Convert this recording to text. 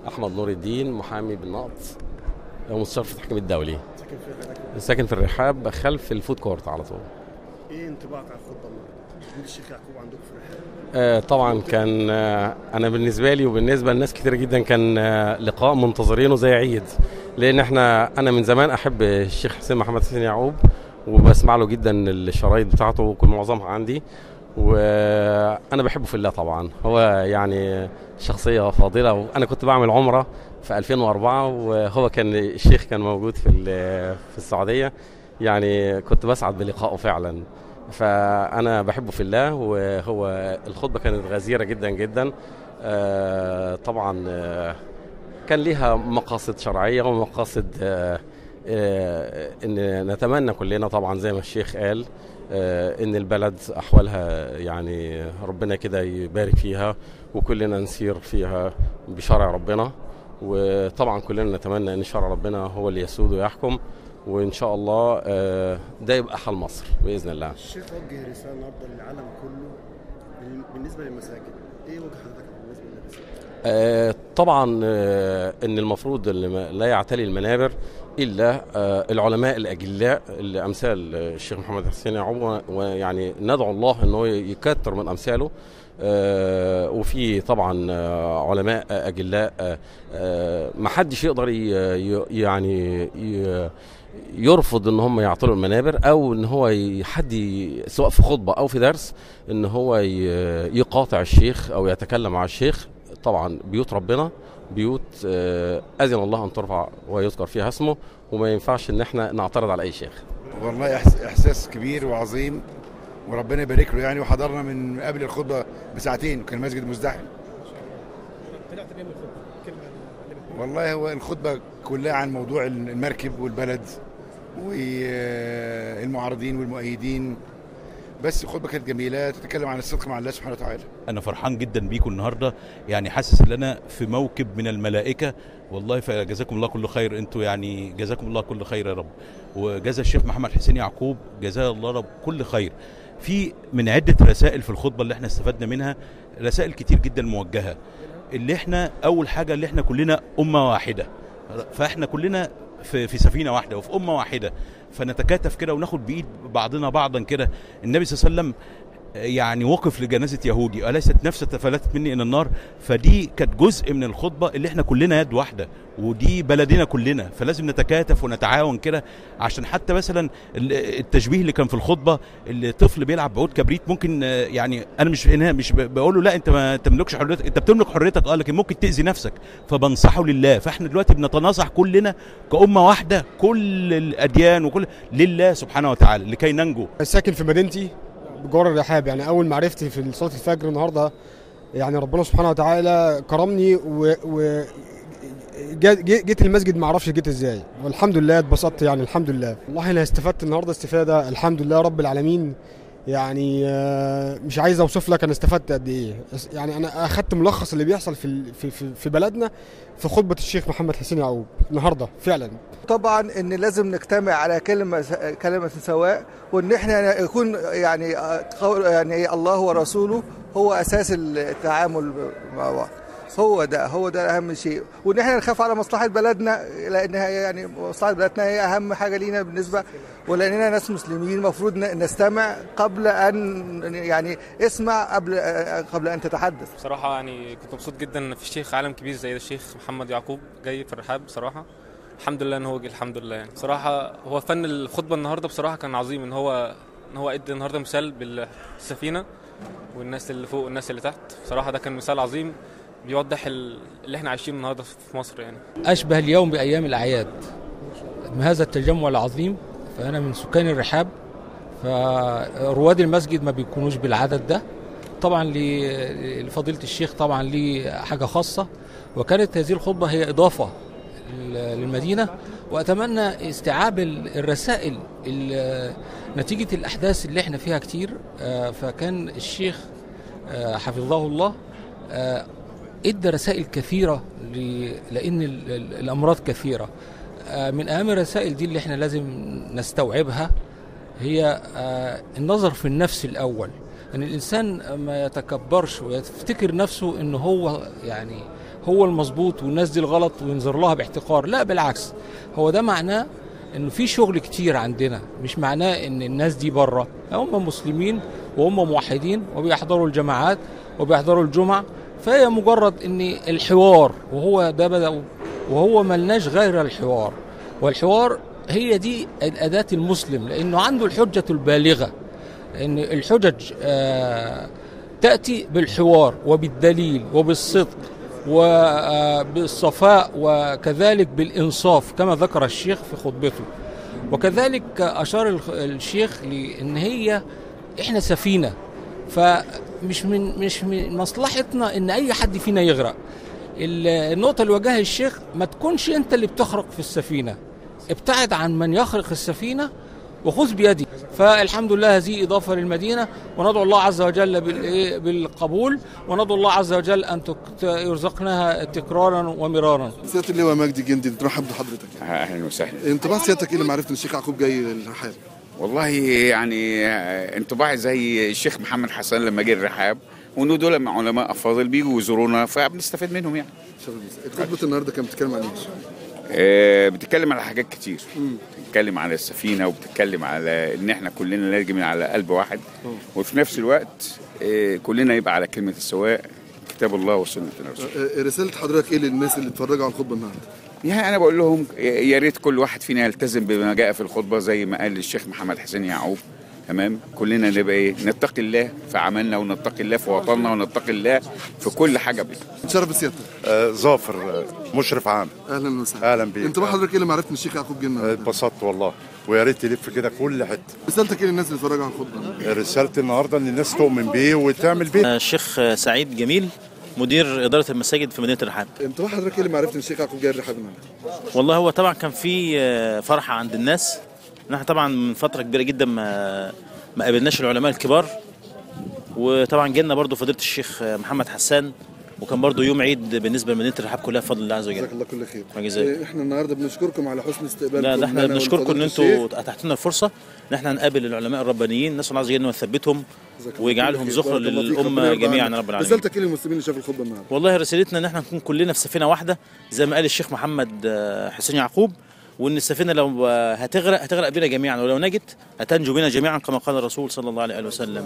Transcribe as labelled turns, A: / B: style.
A: احمد نور الدين محامي بالنقط ومستشار في التحكيم الدولي
B: ساكن في الرحاب
A: ساكن في الرحاب خلف الفود كورت على طول
B: ايه انطباعك على الخطبه النهارده؟ وجود الشيخ يعقوب عندكم في الرحاب
A: آه، طبعا كان آه، انا بالنسبه لي وبالنسبه لناس كتير جدا كان آه، لقاء منتظرينه زي عيد لان احنا انا من زمان احب الشيخ حسين محمد حسين يعقوب وبسمع له جدا الشرايط بتاعته وكل معظمها عندي وانا بحبه في الله طبعا هو يعني شخصيه فاضله وانا كنت بعمل عمره في 2004 وهو كان الشيخ كان موجود في ال- في السعوديه يعني كنت بسعد بلقائه فعلا فانا بحبه في الله وهو الخطبه كانت غزيره جدا جدا آه، طبعا آه، كان ليها مقاصد شرعيه ومقاصد آه، آه، ان نتمنى كلنا طبعا زي ما الشيخ قال آه، ان البلد احوالها يعني ربنا كده يبارك فيها وكلنا نسير فيها بشرع ربنا وطبعا كلنا نتمنى ان شرع ربنا هو اللي يسود ويحكم وان شاء الله آه، ده يبقى حال مصر باذن الله
B: الشيخ وجه رساله النهارده للعالم كله بال- بالنسبه للمساجد ايه وجه حضرتك بالنسبه للرساله؟
A: آه، طبعا آه، ان المفروض اللي ما- لا يعتلي المنابر الا آه، العلماء الاجلاء اللي امثال آه، الشيخ محمد حسين يعقوب و- ويعني ندعو الله ان هو يكتر من امثاله آه، وفي طبعا آه، علماء اجلاء آه، آه، ما حدش يقدر ي- ي- يعني ي- يرفض ان هم يعطلوا المنابر او ان هو ي- حد ي- سواء في خطبه او في درس ان هو ي- يقاطع الشيخ او يتكلم مع الشيخ طبعا بيوت ربنا بيوت آه، اذن الله ان ترفع ويذكر فيها اسمه وما ينفعش ان احنا نعترض على اي شيخ
C: والله إحس- احساس كبير وعظيم وربنا يبارك له يعني وحضرنا من قبل الخطبه بساعتين وكان المسجد مزدحم والله هو الخطبه كلها عن موضوع المركب والبلد والمعارضين والمؤيدين بس الخطبه كانت جميله تتكلم عن الصدق مع الله سبحانه وتعالى
D: انا فرحان جدا بيكم النهارده يعني حاسس ان انا في موكب من الملائكه والله فجزاكم الله كل خير انتوا يعني جزاكم الله كل خير يا رب وجزا الشيخ محمد حسين يعقوب جزاه الله رب كل خير في من عده رسائل في الخطبه اللي احنا استفدنا منها رسائل كتير جدا موجهه اللي احنا اول حاجه اللي احنا كلنا امه واحده فاحنا كلنا في في سفينه واحده وفي امه واحده فنتكاتف كده وناخد بايد بعضنا بعضا كده النبي صلى الله عليه وسلم يعني وقف لجنازة يهودي أليست نفس تفلتت مني إلى النار فدي كانت جزء من الخطبة اللي احنا كلنا يد واحدة ودي بلدنا كلنا فلازم نتكاتف ونتعاون كده عشان حتى مثلا ال- التشبيه اللي كان في الخطبة اللي طفل بيلعب بعود كبريت ممكن آه، يعني أنا مش هنا مش ب- بقول له لا أنت ما تملكش حريتك أنت بتملك حريتك أه لكن ممكن تأذي نفسك فبنصحه لله فاحنا دلوقتي بنتناصح كلنا كأمة واحدة كل الأديان وكل لله سبحانه وتعالى لكي ننجو
E: ساكن في مدينتي بجوار الرحاب يعني اول ما عرفت في صلاه الفجر النهارده يعني ربنا سبحانه وتعالى كرمني و, و جا- جي- جيت المسجد ما اعرفش جيت ازاي والحمد لله اتبسطت يعني الحمد لله والله انا استفدت النهارده استفاده الحمد لله رب العالمين يعني آه، مش عايز اوصف لك انا استفدت قد ايه بس يعني انا اخدت ملخص اللي بيحصل في ال- في في, في بلدنا في خطبه الشيخ محمد حسين يعقوب النهارده فعلا
F: طبعا ان لازم نجتمع على كلمه كلمه سواء وان احنا يكون يعني قول يعني الله ورسوله هو اساس التعامل مع بعض هو ده هو ده اهم شيء وان احنا نخاف على مصلحه بلدنا لانها يعني مصلحه بلدنا هي اهم حاجه لينا بالنسبه ولاننا ناس مسلمين المفروض ن- نستمع قبل ان يعني اسمع قبل قبل ان تتحدث
G: بصراحة يعني كنت مبسوط جدا ان في شيخ عالم كبير زي الشيخ محمد يعقوب جاي في الرحاب بصراحة الحمد لله ان هو جه الحمد لله يعني بصراحة هو فن الخطبة النهاردة بصراحة كان عظيم ان هو ان هو ادى النهاردة مثال بالسفينة والناس اللي فوق والناس اللي تحت بصراحة ده كان مثال عظيم بيوضح ال- اللي احنا عايشينه النهاردة في مصر يعني
H: أشبه اليوم بأيام الأعياد من هذا التجمع العظيم فأنا من سكان الرحاب فرواد المسجد ما بيكونوش بالعدد ده طبعا ل- لفضيلة الشيخ طبعا ليه حاجة خاصة وكانت هذه الخطبة هي إضافة لل- للمدينة وأتمنى استيعاب ال- الرسائل ال- نتيجة الأحداث اللي احنا فيها كتير آه، فكان الشيخ آه، حفظه الله آه، ادى رسائل كثيره ل- لان ال- ال- الامراض كثيره آه، من اهم الرسائل دي اللي احنا لازم نستوعبها هي آه، النظر في النفس الاول ان الانسان ما يتكبرش ويفتكر نفسه ان هو يعني هو المظبوط والناس دي الغلط وينظر لها باحتقار لا بالعكس هو ده معناه انه في شغل كتير عندنا مش معناه ان الناس دي بره هم مسلمين وهم موحدين وبيحضروا الجماعات وبيحضروا الجمع فهي مجرد ان الحوار وهو ده بدا وهو ملناش غير الحوار والحوار هي دي الأداة المسلم لأنه عنده الحجة البالغة لأن الحجج آه تأتي بالحوار وبالدليل وبالصدق وبالصفاء وكذلك بالإنصاف كما ذكر الشيخ في خطبته وكذلك أشار الشيخ لأن هي إحنا سفينة فمش من مش من مصلحتنا إن أي حد فينا يغرق النقطة اللي وجهها الشيخ ما تكونش أنت اللي بتخرق في السفينة ابتعد عن من يخرق السفينة وخذ بيدي فالحمد لله هذه إضافة للمدينة وندعو الله عز وجل بالقبول وندعو الله عز وجل أن يرزقناها تكرارا ومرارا
B: سياده اللواء مجدي جندي نرحب بحضرتك
I: اهلا وسهلا
B: انطباع سيادتك ايه لما عرفت ان الشيخ يعقوب جاي للرحاب
I: والله يعني انطباعي زي الشيخ محمد حسن لما جه الرحاب وانه دول علماء افاضل بيجوا يزورونا فبنستفاد منهم يعني
B: خطبه النهارده كانت بتتكلم عن ايه؟
I: آه، بتتكلم على حاجات كتير بتتكلم على السفينه وبتتكلم على ان احنا كلنا نرجع من على قلب واحد وفي نفس الوقت آه، كلنا يبقى على كلمه السواء كتاب الله وسنه الرسول
B: آه، رساله حضرتك ايه للناس اللي اتفرجوا على الخطبه النهارده؟
I: يعني انا بقول لهم يا ريت كل واحد فينا يلتزم بما جاء في الخطبه زي ما قال الشيخ محمد حسين يعقوب تمام كلنا نبقى ايه نتقي الله في عملنا ونتقي الله في وطننا ونتقي الله في كل حاجه بينا
B: اتشرف بسيادتك
J: آه ظافر آه، مشرف عام
B: اهلا وسهلا
J: اهلا بيك
B: انطباع حضرتك ايه لما عرفت ان الشيخ يعقوب جه
J: آه،
B: النهارده؟
J: اتبسطت والله ويا ريت تلف كده كل حته
B: رسالتك ايه للناس اللي اتفرجوا على الخطبه؟
J: رسالتي النهارده ان الناس تؤمن بيه وتعمل بيه
K: الشيخ سعيد جميل مدير إدارة المساجد في مدينة الرحاب
B: انطباع حضرتك ايه لما عرفت ان الشيخ يعقوب جاي الرحاب النهارده؟
K: والله هو طبعا كان في آه، فرحة عند الناس نحن طبعا من فترة كبيرة جدا ما ما قابلناش العلماء الكبار وطبعا جينا برضو فضيلة الشيخ محمد حسان وكان برضو يوم عيد بالنسبة لمدينة الرحاب كلها بفضل الله عز وجل
B: جزاك الله كل خير
K: وجزاك.
B: آه، احنا النهارده بنشكركم على حسن استقبالكم
K: لا ده احنا
B: لنا
K: بنشكركم ان
B: ولفضيلة
K: انتوا
B: الشيخ.
K: اتاحتوا لنا الفرصه ان احنا نقابل العلماء الربانيين نسال الله عز وجل انه يثبتهم
B: جزاك الله
K: ويجعلهم
B: كل خير.
K: ذخرا
B: بارك الله فيك. ربنا
K: للامه
B: يرضى
K: جميعا
B: عنك.
K: يا رب العالمين
B: رسالتك ايه للمسلمين اللي شافوا الخطبه النهارده؟
K: والله رسالتنا ان احنا نكون كلنا في سفينه واحده زي ما قال الشيخ محمد آه، حسين يعقوب وان السفينه لو آه، هتغرق هتغرق بنا جميعا ولو نجت هتنجو بنا جميعا كما قال الرسول صلى الله عليه وسلم